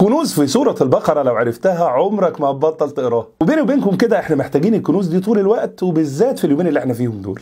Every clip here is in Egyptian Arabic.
كنوز في سوره البقره لو عرفتها عمرك ما هتبطل تقراها وبيني وبينكم كده احنا محتاجين الكنوز دي طول الوقت وبالذات في اليومين اللي احنا فيهم دول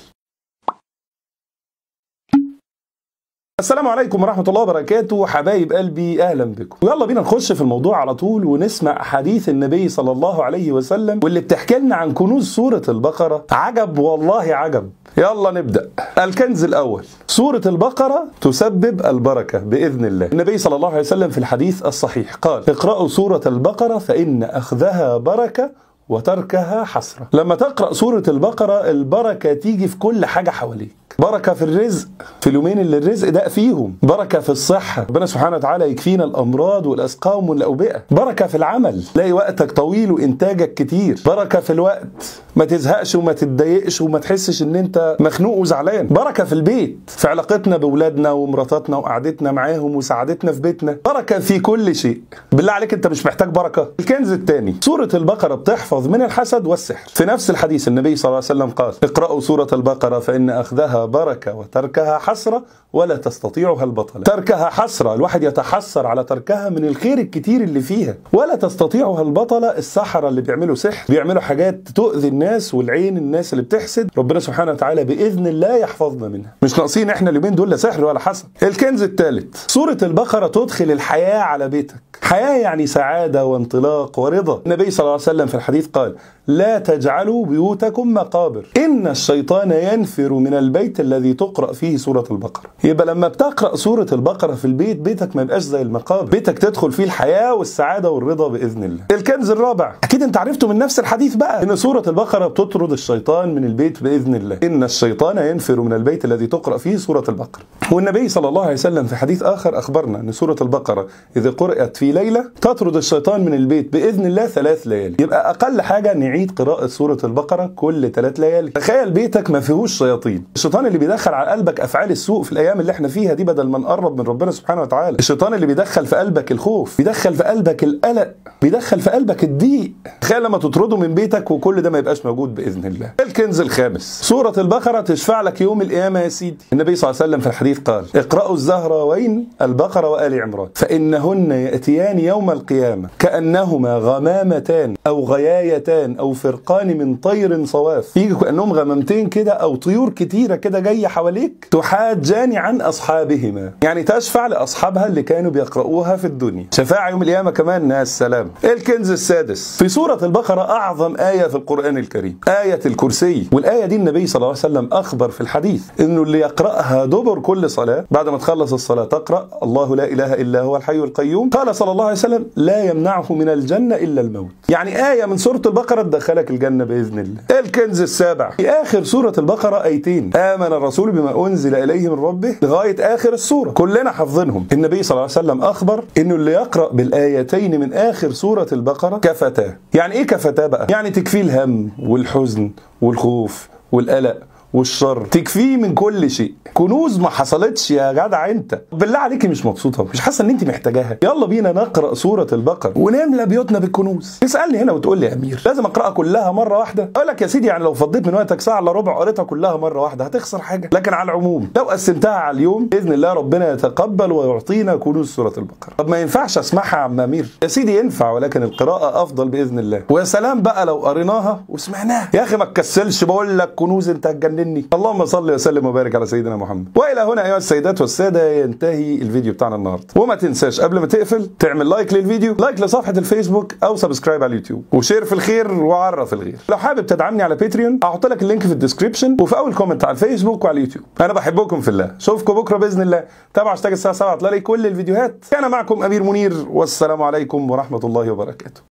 السلام عليكم ورحمة الله وبركاته حبايب قلبي أهلا بكم ويلا بينا نخش في الموضوع على طول ونسمع أحاديث النبي صلى الله عليه وسلم واللي بتحكي لنا عن كنوز سورة البقرة عجب والله عجب يلا نبدأ الكنز الأول سورة البقرة تسبب البركة بإذن الله النبي صلى الله عليه وسلم في الحديث الصحيح قال اقرأوا سورة البقرة فإن أخذها بركة وتركها حسرة لما تقرأ سورة البقرة البركة تيجي في كل حاجة حواليك بركة في الرزق في اليومين اللي الرزق ده فيهم بركة في الصحة ربنا سبحانه وتعالى يكفينا الأمراض والأسقام والأوبئة بركة في العمل تلاقي وقتك طويل وإنتاجك كتير بركة في الوقت ما تزهقش وما تتضايقش وما تحسش ان انت مخنوق وزعلان بركة في البيت في علاقتنا بأولادنا ومراتاتنا وقعدتنا معاهم وسعادتنا في بيتنا بركة في كل شيء بالله عليك انت مش محتاج بركة الكنز الثاني سورة البقرة بتحفظ من الحسد والسحر في نفس الحديث النبي صلى الله عليه وسلم قال اقرأوا سورة البقرة فإن أخذها بركة وتركها حسرة ولا تستطيعها البطلة تركها حسرة الواحد يتحسر على تركها من الخير الكتير اللي فيها ولا تستطيعها البطلة السحرة اللي بيعملوا سحر بيعملوا حاجات تؤذي الناس والعين الناس اللي بتحسد ربنا سبحانه وتعالى بإذن الله يحفظنا منها مش ناقصين احنا اليومين دول لا سحر ولا حسد الكنز الثالث سورة البقرة تدخل الحياة على بيتك حياة يعني سعادة وانطلاق ورضا النبي صلى الله عليه وسلم في الحديث قال لا تجعلوا بيوتكم مقابر إن الشيطان ينفر من البيت الذي تقرأ فيه سورة البقرة يبقى لما بتقرأ سورة البقرة في البيت بيتك ما يبقاش زي المقابر بيتك تدخل فيه الحياة والسعادة والرضا بإذن الله الكنز الرابع أكيد أنت عرفته من نفس الحديث بقى إن سورة البقرة بتطرد الشيطان من البيت بإذن الله إن الشيطان ينفر من البيت الذي تقرأ فيه سورة البقرة والنبي صلى الله عليه وسلم في حديث آخر أخبرنا أن سورة البقرة إذا قرأت في ليلة تطرد الشيطان من البيت بإذن الله ثلاث ليالي يبقى أقل حاجة نعيد قراءة سورة البقرة كل ثلاث ليالي تخيل بيتك ما فيهوش شياطين الشيطان اللي بيدخل على قلبك أفعال السوء في الأيام اللي احنا فيها دي بدل ما نقرب من ربنا سبحانه وتعالى الشيطان اللي بيدخل في قلبك الخوف بيدخل في قلبك القلق بيدخل في قلبك الضيق تخيل لما تطرده من بيتك وكل ده ما يبقاش موجود بإذن الله الكنز الخامس سورة البقرة تشفع لك يوم القيامة يا سيدي النبي صلى الله عليه وسلم في الحديث قال اقرأوا الزهراوين البقرة وآل عمران فإنهن يأتيان يوم القيامة كأنهما غمامتان أو غيايتان أو فرقان من طير صواف يجي كأنهم غمامتين كده أو طيور كتيرة كده جاية حواليك تحاجان عن أصحابهما يعني تشفع لأصحابها اللي كانوا بيقرؤوها في الدنيا شفاعة يوم القيامة كمان يا السلام الكنز السادس في سورة البقرة أعظم آية في القرآن الكريم آية الكرسي والآية دي النبي صلى الله عليه وسلم أخبر في الحديث إنه اللي يقرأها دبر كل صلاة بعد ما تخلص الصلاة تقرأ الله لا إله إلا هو الحي القيوم قال صلى الله عليه وسلم لا يمنعه من الجنة إلا الموت يعني آية من سورة البقرة تدخلك الجنة بإذن الله الكنز السابع في آخر سورة البقرة آيتين آمن الرسول بما أنزل إليه من ربه لغاية آخر السورة كلنا حافظينهم النبي صلى الله عليه وسلم أخبر إنه اللي يقرأ بالآيتين من آخر سورة البقرة كفتاه يعني إيه كفتاه بقى يعني تكفيه الهم والحزن والخوف والقلق والشر تكفيه من كل شيء كنوز ما حصلتش يا جدع انت بالله عليكي مش مبسوطه مش حاسه ان انت محتاجاها يلا بينا نقرا سوره البقره ونملى بيوتنا بالكنوز تسالني هنا وتقول لي يا امير لازم اقراها كلها مره واحده اقول لك يا سيدي يعني لو فضيت من وقتك ساعه الا ربع قريتها كلها مره واحده هتخسر حاجه لكن على العموم لو قسمتها على اليوم باذن الله ربنا يتقبل ويعطينا كنوز سوره البقره طب ما ينفعش اسمعها يا عم امير يا سيدي ينفع ولكن القراءه افضل باذن الله ويا سلام بقى لو قريناها وسمعناها يا اخي ما تكسلش بقول لك كنوز انت هتجنني اللهم صل وسلم وبارك على سيدنا محمد والى هنا ايها السيدات والساده ينتهي الفيديو بتاعنا النهارده وما تنساش قبل ما تقفل تعمل لايك للفيديو لايك لصفحه الفيسبوك او سبسكرايب على اليوتيوب وشير في الخير وعرف الغير لو حابب تدعمني على باتريون هحط لك اللينك في الديسكربشن وفي اول كومنت على الفيسبوك وعلى اليوتيوب انا بحبكم في الله اشوفكم بكره باذن الله تابعوا هاشتاج الساعه 7 هتلاقي كل الفيديوهات كان معكم امير منير والسلام عليكم ورحمه الله وبركاته